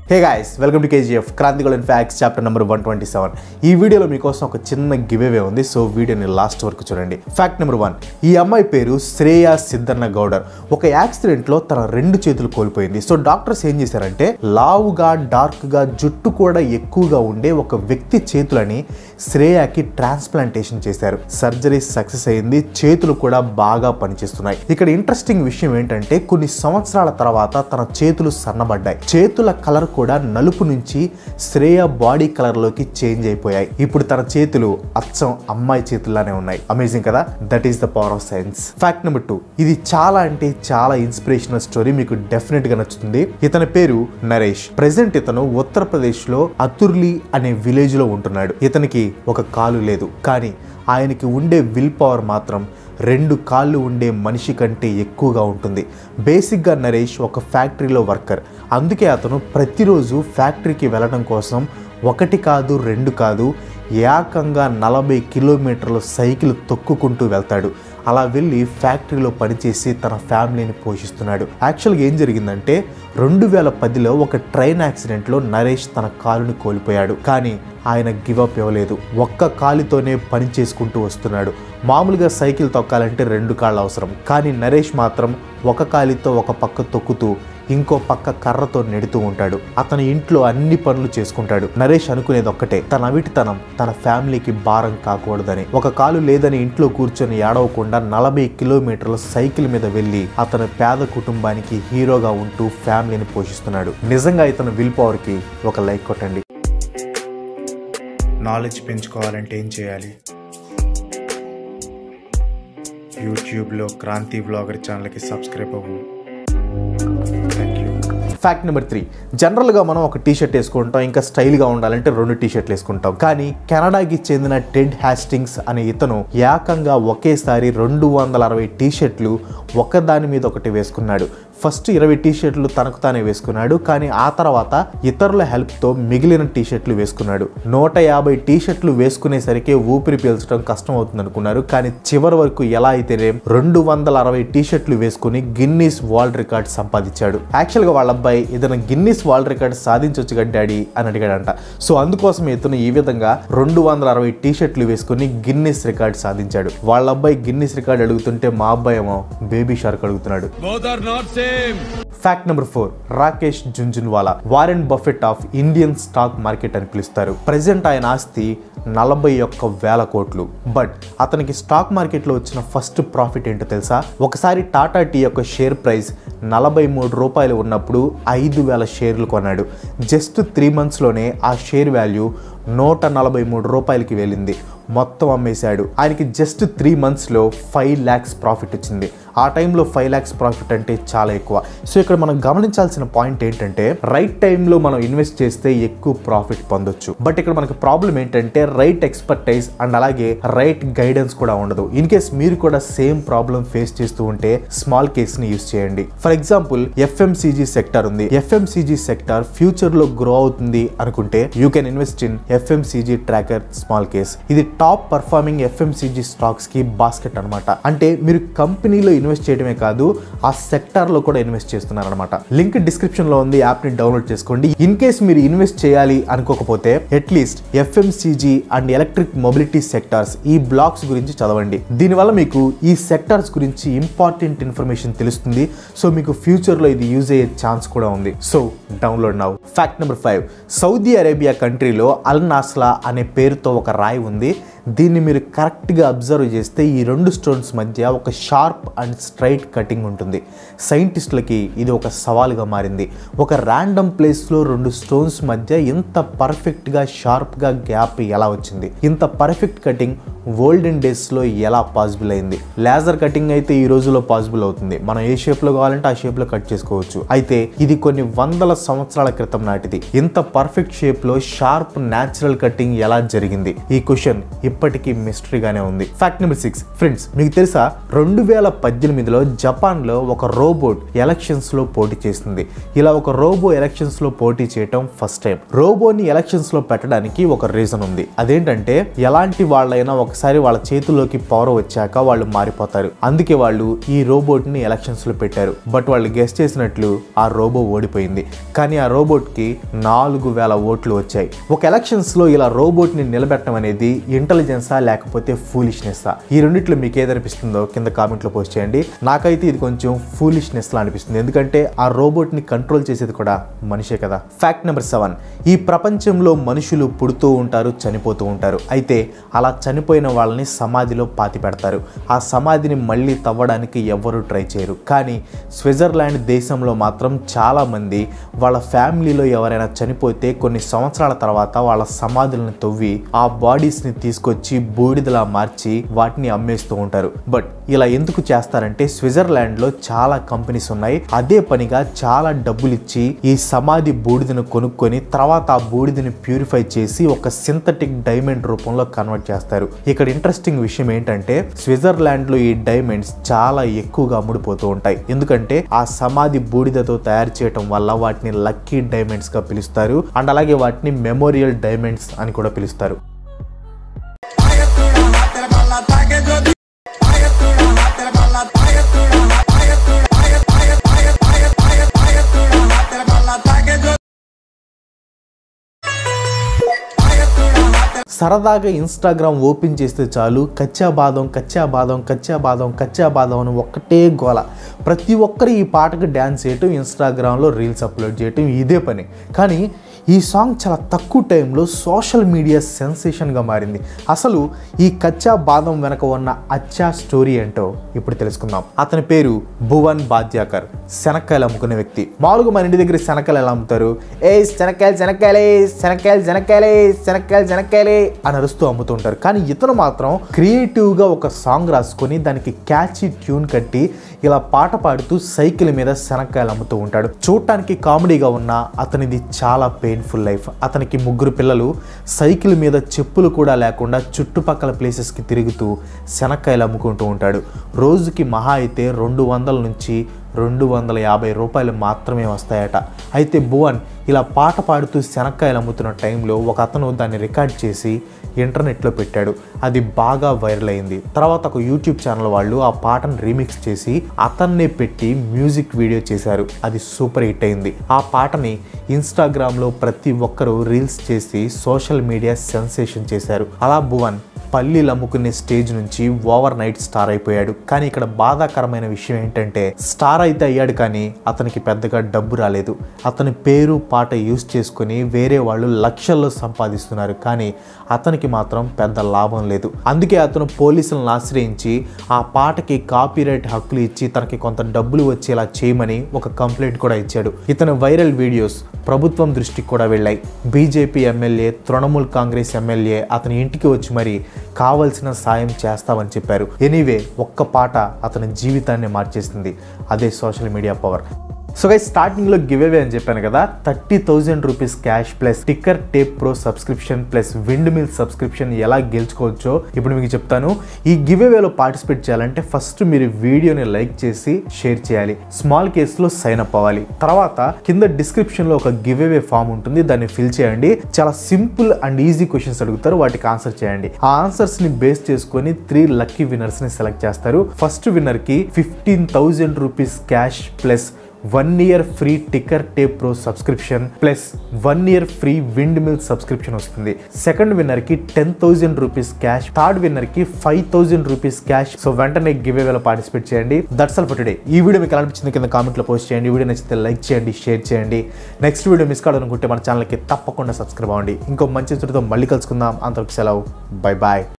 Hey guys welcome to KGF క్రాంతిగోల్ in facts chapter number one twenty seven ఈ వీడియోలో మీకోసం ఒక చిన్న గివేవే ఉంది సో వీడియోని లాస్ట్ వరకు చూడండి ఫ్యాక్ట్ నెంబర్ వన్ ఈ అమ్మాయి పేరు శ్రేయ సిద్ధన్న గౌడర్ ఒక యాక్సిడెంట్లో తన రెండు చేతులు కోల్పోయింది సో డాక్టర్స్ ఏం చేశారంటే లావుగా డార్క్గా జుట్టు కూడా ఎక్కువగా ఉండే ఒక వ్యక్తి చేతులని శ్రేయకి ట్రాన్స్ప్లాంటేషన్ చేశారు సర్జరీ సక్సెస్ అయింది చేతులు కూడా బాగా పనిచేస్తున్నాయి ఇక్కడ ఇంట్రెస్టింగ్ విషయం ఏంటంటే కొన్ని సంవత్సరాల తర్వాత తన చేతులు సన్నబడ్డాయి చేతుల కలర్ కూడా నలుపు నుంచి శ్రేయ బాడీ కలర్ లోకి చేంజ్ అయిపోయాయి ఇప్పుడు తన చేతులు అచ్చం అమ్మాయి చేతుల్లానే ఉన్నాయి అమేజింగ్ కదా that is the power of science fact number two ఇది చాలా అంటే చాలా ఇన్స్పిరేషనల్ స్టోరీ మీకు డెఫినెట్ గా నచ్చుతుంది ఇతని పేరు నరేష్ ప్రెసెంట్ ఇతను ఉత్తరప్రదేశ్ లో అతుర్లి అనే విలేజ్ లో ఉంటున్నాడు ఇతనికి ఒక కాలు లేదు కానీ ఆయనకి ఉండే విల్ పవర్ మాత్రం రెండు కాళ్ళు ఉండే మనిషి కంటే ఎక్కువగా ఉంటుంది బేసిక్గా నరేష్ ఒక ఫ్యాక్టరీలో వర్కర్ అందుకే అతను ప్రతిరోజు ఫ్యాక్టరీకి వెళ్ళడం కోసం ఒకటి కాదు రెండు కాదు ఏకంగా నలభై కిలోమీటర్ల సైకిల్ తొక్కుకుంటూ వెళ్తాడు అలా వెళ్ళి ఫ్యాక్టరీలో పనిచేసి తన ఫ్యామిలీని పోషిస్తున్నాడు యాక్చువల్గా ఏం జరిగిందంటే రెండు వేల పదిలో ఒక ట్రైన్ యాక్సిడెంట్లో నరేష్ తన కాలుని కోల్పోయాడు కానీ ఆయన గివప్ ఇవ్వలేదు ఒక్క కాలితోనే పని చేసుకుంటూ వస్తున్నాడు మామూలుగా సైకిల్ తొక్కాలంటే రెండు కాళ్ళు అవసరం కానీ నరేష్ మాత్రం ఒక కాలితో ఒక పక్క తొక్కుతూ ఇంకో పక్క కర్రతో నెడుతూ ఉంటాడు అతని ఇంట్లో అన్ని పనులు చేసుకుంటాడు నరేష్ అనుకునేది ఒక్కటే తన అవిటితనం తన ఫ్యామిలీకి భారం కాకూడదని ఒక కాలు లేదని ఇంట్లో కూర్చొని ఏడవకుండా నలభై కిలోమీటర్ల సైకిల్ మీద వెళ్ళి అతని పేద కుటుంబానికి హీరోగా ఉంటూ ఫ్యామిలీని పోషిస్తున్నాడు నిజంగా ఇతను విల్ పవర్కి ఒక లైక్ కొట్టండి నాలెడ్జ్ పెంచుకోవాలంటే ఏం చేయాలి యూట్యూబ్లో క్రాంతి వ్లాగర్ ఛానల్కి సబ్స్క్రైబ్ అవ్వు thank you fact number three జనరల్గా మనం ఒక టీ షర్ట్ వేసుకుంటాం ఇంకా స్టైల్గా ఉండాలంటే రెండు టీ షర్ట్లు వేసుకుంటాం కానీ కెనడాకి చెందిన టెడ్ హ్యాస్టింగ్స్ అనే ఇతను ఏకంగా ఒకేసారి రెండు వందల అరవై టీ షర్ట్లు ఒకదాని మీద ఒకటి వేసుకున్నాడు ఫస్ట్ ఇరవై టీ షర్ట్లు తనకు తానే వేసుకున్నాడు కానీ ఆ తర్వాత ఇతరుల హెల్ప్తో మిగిలిన టీ షర్ట్లు వేసుకున్నాడు నూట యాభై టీ షర్ట్లు వేసుకునేసరికి ఊపిరి పీల్చడం కష్టం అవుతుంది అనుకున్నారు కానీ చివరి వరకు ఎలా అయితేనే రెండు వందల అరవై టీ షర్ట్లు వేసుకుని గిన్నీస్ వరల్డ్ రికార్డ్ సంపాదించాడు యాక్చువల్గా వాళ్ళ అబ్బాయి ఇతను గిన్నీస్ వరల్డ్ రికార్డ్ సాధించవచ్చు కదా డాడీ అని అడిగాడంట సో అందుకోసం ఇతను ఈ విధంగా రెండు వందల అరవై టీ షర్ట్లు వేసుకుని గిన్నీస్ రికార్డ్ సాధించాడు వాళ్ళ అబ్బాయి గిన్నీస్ రికార్డ్ అడుగుతుంటే మా అబ్బాయి ఏమో బేబీ షార్క్ అడుగుతున్నాడు Both are not same. Fact number four Rakesh Jhunjhunwala Warren Buffett of Indian stock market అని పిలుస్తారు ప్రజెంట్ ఆయన ఆస్తి నలభై ఒక్క వేల కోట్లు బట్ అతనికి స్టాక్ మార్కెట్లో వచ్చిన ఫస్ట్ ప్రాఫిట్ ఏంటో తెలుసా ఒకసారి టాటా టీ యొక్క షేర్ ప్రైస్ నలభై మూడు రూపాయలు ఉన్నప్పుడు ఐదు వేల షేర్లు కొన్నాడు జస్ట్ త్రీ మంత్స్లోనే ఆ షేర్ వాల్యూ నూట నలభై మూడు రూపాయలకి వెళ్ళింది మొత్తం అమ్మేశాడు ఆయనకి జస్ట్ త్రీ మంత్స్లో ఫైవ్ ల్యాక్స్ ప్రాఫిట్ వచ్చింది ఆ టైంలో ఫైవ్ ల్యాక్స్ ప్రాఫిట్ అంటే చాలా ఎక్కువ సో ఇక్కడ మనం గమనించాల్సిన పాయింట్ ఏంటంటే రైట్ టైంలో మనం ఇన్వెస్ట్ చేస్తే ఎక్కువ ప్రాఫిట్ పొందొచ్చు బట్ ఇక్కడ మనకి ప్రాబ్లం ఏంటంటే రైట్ ఎక్స్పర్టైజ్ అండ్ అలాగే రైట్ గైడెన్స్ కూడా ఉండదు ఇన్ కేస్ మీరు కూడా సేమ్ ప్రాబ్లం ఫేస్ చేస్తూ ఉంటే స్మాల్ కేస్ ని యూస్ చేయండి ఫర్ ఎగ్జాంపుల్ ఎఫ్ఎంసీజీ సెక్టర్ ఉంది ఎఫ్ఎంసీజీ సెక్టర్ ఫ్యూచర్ లో గ్రో అవుతుంది అనుకుంటే you can invest in FMCG tracker small case ఇది టాప్ పర్ఫార్మింగ్ ఎఫ్ఎంసీజీ స్టాక్స్ కి బాస్కెట్ అనమాట అంటే మీరు కంపెనీలో ఇన్వెస్ట్ చేయడమే కాదు ఆ సెక్టార్ లో కూడా ఇన్వెస్ట్ చేస్తున్నారు అనమాట లింక్ డిస్క్రిప్షన్ లో ఉంది యాప్ ని డౌన్లోడ్ చేసుకోండి ఇన్ కేస్ మీరు ఇన్వెస్ట్ చేయాలి అనుకోకపోతే at least FMCG and electric mobility sectors ఈ బ్లాక్స్ గురించి చదవండి దీనివల్ల మీకు ఈ సెక్టార్స్ గురించి ఇంపార్టెంట్ ఇన్ఫర్మేషన్ తెలుస్తుంది సో మీకు ఫ్యూచర్ లో ఇది యూజ్ అయ్యే ఛాన్స్ కూడా ఉంది so download now fact number five Saudi Arabia కంట్రీలో అల్ నాస్లా అనే పేరుతో ఒక రాయి ఉంది దీన్ని మీరు కరెక్ట్గా అబ్జర్వ్ చేస్తే ఈ రెండు స్టోన్స్ మధ్య ఒక షార్ప్ అండ్ స్ట్రైట్ కటింగ్ ఉంటుంది సైంటిస్టులకి ఇది ఒక సవాలుగా మారింది ఒక ర్యాండమ్ ప్లేస్లో రెండు స్టోన్స్ మధ్య ఇంత పర్ఫెక్ట్గా షార్ప్గా గ్యాప్ ఎలా వచ్చింది ఇంత పర్ఫెక్ట్ కటింగ్ ఓల్డెన్ డేస్లో ఎలా పాసిబుల్ అయింది లేజర్ కటింగ్ అయితే ఈ రోజులో పాసిబుల్ అవుతుంది మనం ఏ షేప్లో కావాలంటే ఆ షేప్లో కట్ చేసుకోవచ్చు అయితే ఇది కొన్ని వందల సంవత్సరాల క్రితం నాటిది ఇంత పర్ఫెక్ట్ షేప్లో షార్ప్ న్యాచురల్ కటింగ్ ఎలా జరిగింది ఈ క్వశ్చన్ ఇప్పటికీ మిస్టరీగానే ఉంది ఫ్యాక్ట్ నెంబర్ సిక్స్ ఫ్రెండ్స్ మీకు తెలుసా రెండు వేల పద్దెనిమిదిలో జపాన్లో ఒక రోబోట్ ఎలక్షన్స్లో పోటీ చేస్తుంది ఇలా ఒక రోబో ఎలక్షన్స్లో పోటీ చేయటం ఫస్ట్ టైం రోబోని ఎలక్షన్స్లో పెట్టడానికి ఒక రీజన్ ఉంది అదేంటంటే ఎలాంటి వాళ్ళైనా ఒకసారి వాళ్ళ చేతుల్లోకి పవర్ వచ్చాక వాళ్ళు మారిపోతారు అందుకే వాళ్ళు ఈ రోబోట్ని ఎలక్షన్స్లో పెట్టారు బట్ వాళ్ళు గెస్ట్ చేసినట్లు ఆ రోబో ఓడిపోయింది కానీ ఆ రోబోట్కి నాలుగు వేల ఓట్లు వచ్చాయి ఒక ఎలక్షన్స్లో ఇలా రోబోట్ని నిలబెట్టడం అనేది ఇంటెలిజెన్సా లేకపోతే ఫూలిష్నెస్సా ఈ రెండిట్లో మీకు ఏదనిపిస్తుందో కింద కామెంట్లో పోస్ట్ చేయండి నాకైతే ఇది కొంచెం ఫూలిష్నెస్ లా అనిపిస్తుంది ఎందుకంటే ఆ రోబోట్ని కంట్రోల్ చేసేది కూడా మనిషే కదా ఫ్యాక్ట్ నెంబర్ సెవెన్ ఈ ప్రపంచంలో మనుషులు పుడుతూ ఉంటారు చనిపోతూ ఉంటారు అయితే అలా చనిపోయిన వాళ్ళని సమాధిలో పాతి పెడతారు ఆ సమాధిని మళ్ళీ తవ్వడానికి ఎవ్వరూ ట్రై చేయరు కానీ స్విట్జర్లాండ్ దేశంలో మాత్రం చాలామంది వాళ్ళ ఫ్యామిలీలో ఎవరైనా చనిపోతే కొన్ని సంవత్సరాల తర్వాత వాళ్ళ సమాధులను తవ్వి ఆ బాడీస్ని తీసుకొచ్చి బూడిదలా మార్చి వాటిని అమ్మేస్తూ ఉంటారు బట్ ఇలా ఎందుకు చేస్తారంటే స్విట్జర్లాండ్లో చాలా కంపెనీస్ ఉన్నాయి అదే పనిగా చాలా డబ్బులు ఇచ్చి ఈ సమాధి బూడిదను కొనుక్కొని తర్వాత ఆ బూడిదని ప్యూరిఫై చేసి ఒక సింథటిక్ డైమండ్ రూపంలో కన్వర్ట్ చేస్తారు ఇక్కడ ఇంట్రెస్టింగ్ విషయం ఏంటంటే స్విట్జర్లాండ్ లో ఈ డైమండ్స్ చాలా ఎక్కువగా అమ్ముడుపోతూ ఉంటాయి ఎందుకంటే ఆ సమాధి బూడిదతో తయారు చేయటం వల్ల వాటిని లక్కీ డైమండ్స్ గా పిలుస్తారు అండ్ అలాగే వాటిని మెమోరియల్ డైమండ్స్ అని కూడా పిలుస్తారు సరదాగా ఇన్స్టాగ్రామ్ ఓపెన్ చేస్తే చాలు కచ్చా బాదం కచ్చా బాదం కచ్చా బాదం కచ్చా బాదం అని ఒక్కటే గోల ప్రతి ఒక్కరు ఈ పాటకు డ్యాన్స్ చేయటం ఇన్స్టాగ్రామ్లో రీల్స్ అప్లోడ్ చేయటం ఇదే పని కానీ ఈ సాంగ్ చాలా తక్కువ టైంలో సోషల్ మీడియా సెన్సేషన్గా మారింది అసలు ఈ కచ్చా బాదం వెనక ఉన్న అచ్చా స్టోరీ ఏంటో ఇప్పుడు తెలుసుకుందాం అతని పేరు భువన్ బాద్యాకర్ శనక్కాయలు అమ్ముకునే వ్యక్తి మామూలుగా మన ఇంటి దగ్గర శనక్కాయలు ఎలా అమ్ముతారు ఏ శనక్కాయలు శనక్కాయలే శనక్కాయలు శనక్కాయలే శనక్కాయలు శనక్కాయలే అని అరుస్తూ అమ్ముతుంటారు కానీ ఇతను మాత్రం క్రియేటివ్గా ఒక సాంగ్ రాసుకొని దానికి క్యాచీ ట్యూన్ కట్టి ఇలా పాట పాడుతూ సైకిల్ మీద శనక్కాయలు అమ్ముతూ ఉంటాడు చూడటానికి కామెడీగా ఉన్న అతనిది చాలా పెయిన్ఫుల్ లైఫ్ అతనికి ముగ్గురు పిల్లలు సైకిల్ మీద చెప్పులు కూడా లేకుండా చుట్టుపక్కల ప్లేసెస్కి తిరుగుతూ శనక్కాయలు అమ్ముకుంటూ ఉంటాడు రోజుకి మహా అయితే రెండు వందల నుంచి రెండు వందల యాభై రూపాయలు మాత్రమే వస్తాయట అయితే భువన్ ఇలా పాట పాడుతూ శనక్కాయలు అమ్ముతున్న టైంలో ఒక అతను దాన్ని రికార్డ్ చేసి ఇంటర్నెట్లో పెట్టాడు అది బాగా వైరల్ అయింది తర్వాత ఒక యూట్యూబ్ ఛానల్ వాళ్ళు ఆ పాటను రీమిక్స్ చేసి అతన్నే పెట్టి మ్యూజిక్ వీడియో చేశారు అది సూపర్ హిట్ అయింది ఆ పాటని ఇన్స్టాగ్రామ్లో ప్రతి ఒక్కరూ రీల్స్ చేసి సోషల్ మీడియా సెన్సేషన్ చేశారు అలా భువన్ పల్లీలు అమ్ముకునే స్టేజ్ నుంచి ఓవర్ నైట్ స్టార్ అయిపోయాడు కానీ ఇక్కడ బాధాకరమైన విషయం ఏంటంటే స్టార్ అయితే అయ్యాడు కానీ అతనికి పెద్దగా డబ్బు రాలేదు అతని పేరు పాట యూస్ చేసుకుని వేరే వాళ్ళు లక్షల్లో సంపాదిస్తున్నారు కానీ అతనికి మాత్రం పెద్ద లాభం లేదు అందుకే అతను పోలీసులను ఆశ్రయించి ఆ పాటకి కాపీరైట్ హక్కులు ఇచ్చి తనకి కొంత డబ్బులు వచ్చేలా చేయమని ఒక కంప్లైంట్ కూడా ఇచ్చాడు ఇతని వైరల్ వీడియోస్ ప్రభుత్వం దృష్టికి కూడా వెళ్ళాయి BJP MLA Trinamool Congress MLA అతని ఇంటికి వచ్చి మరి కావలసిన సాయం చేస్తామని చెప్పారు ఎనీవే ఒక్క పాట అతని జీవితాన్ని మార్చేసింది అదే social media power so guy స్టార్టింగ్లో గివ్ అవే అని చెప్పాను కదా thirty thousand rupees cash plus ticker tape pro subscription plus wind mill subscription ఎలా గెలుచుకోవచ్చో ఇప్పుడు మీకు చెప్తాను ఈ గివ్ అవేలో పార్టిసిపేట్ చేయాలంటే ఫస్ట్ మీరు వీడియోని లైక్ చేసి షేర్ చేయాలి స్మాల్ కేసులో సైన్ అప్ అవ్వాలి తర్వాత కింద డిస్క్రిప్షన్లో ఒక గివ్ అవే ఫామ్ ఉంటుంది దాన్ని ఫిల్ చేయండి చాలా సింపుల్ అండ్ ఈజీ క్వశ్చన్స్ అడుగుతారు వాటికి ఆన్సర్ చేయండి ఆ ఆన్సర్స్ ని బేస్ చేసుకొని త్రీ లక్కీ విన్నర్స్ ని సెలెక్ట్ చేస్తారు ఫస్ట్ విన్నర్ కి fifteen thousand rupees cash plus one year free ticker tape pro subscription plus one year free wind mill subscription వస్తుంది సెకండ్ విన్నర్ కి ten thousand rupees cash third winner కి five thousand rupees cash so వెంటనే give అవేలో participate చేయండి that's all for today ఈ video మీకు ఎలా అనిపించింది కింద కామెంట్లో పోస్ట్ చేయండి ఈ వీడియో నచ్చితే లైక్ చేయండి షేర్ చేయండి నెక్స్ట్ వీడియో మిస్ కావాలనుకుంటే మన ఛానల్కి తప్పకుండా సబ్స్క్రైబ్ అవ్వండి ఇంకో మంచి చుట్టూ మళ్ళీ కలుసుకుందాం అంతవరకు సెలవు బై బాయ్